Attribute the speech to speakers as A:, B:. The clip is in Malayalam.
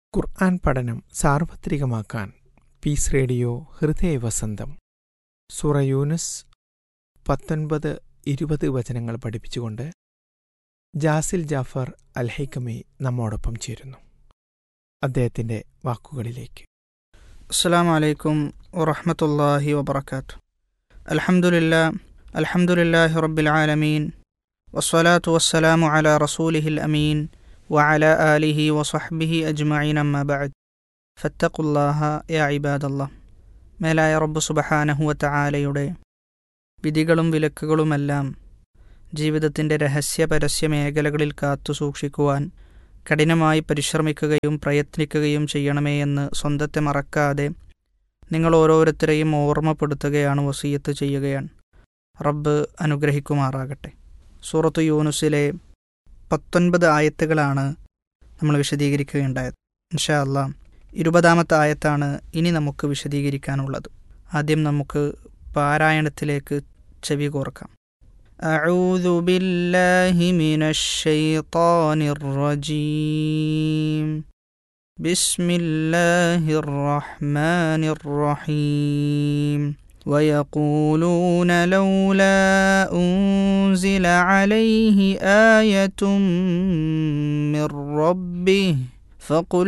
A: ഖുർആൻ പഠനം സാർവത്രികമാക്കാൻ പീസ് റേഡിയോ ഹൃദയവസന്തം സൂറ യൂനുസ് പത്തൊൻപത് ഇരുപത് വചനങ്ങൾ പഠിപ്പിച്ചുകൊണ്ട് ജാസിൽ ജാഫർ അൽഹൈക്കമി നമ്മോടൊപ്പം ചേരുന്നു അദ്ദേഹത്തിന്റെ വാക്കുകളിലേക്ക്
B: അസ്സാം വലൈക്കും വറഹമത്തല്ലാഹി വബർക്കാത്തു അൽഹംദുലില്ലാ അൽഹംദുലില്ലാഹി റബ്ബിൽ ആലമീൻ വസ്സലാത്തു വസ്സലാമു അലാ റസൂലിഹിൽ അമീൻ വഅല ആലിഹി വസഹ്ബിഹി അജ്മഈൻ അമ്മ ബഅദ് ഫത്തഖുല്ലാഹ യാ ഇബാദല്ലാ മേലായ റബ്ബ് സുബ്ഹാനഹു വതആലയുടെ വിധികളും വിലക്കുകളുമെല്ലാം ജീവിതത്തിൻ്റെ രഹസ്യ പരസ്യ മേഖലകളിൽ കാത്തു സൂക്ഷിക്കുവാൻ കഠിനമായി പരിശ്രമിക്കുകയും പ്രയത്നിക്കുകയും ചെയ്യണമേ എന്ന് സ്വന്തത്തെ മറക്കാതെ നിങ്ങൾ ഓരോരുത്തരെയും ഓർമ്മപ്പെടുത്തുകയാണ് വസീയത്ത് ചെയ്യുകയാണ് റബ്ബ് അനുഗ്രഹിക്കുമാറാകട്ടെ സൂറത്ത് യൂനുസിലെ പത്തൊൻപത് ആയത്തുകളാണ് നമ്മൾ വിശദീകരിക്കുകയുണ്ടായത് ഇൻഷാ അല്ലാ ഇരുപതാമത്തെ ആയത്താണ് ഇനി നമുക്ക് വിശദീകരിക്കാനുള്ളത് ആദ്യം നമുക്ക് പാരായണത്തിലേക്ക് ചെവി കോർക്കാം أعوذ بالله من الشيطان الرجيم بسم الله الرحمن الرحيم ويقولون لولا أنزل عليه آية من ربه فقل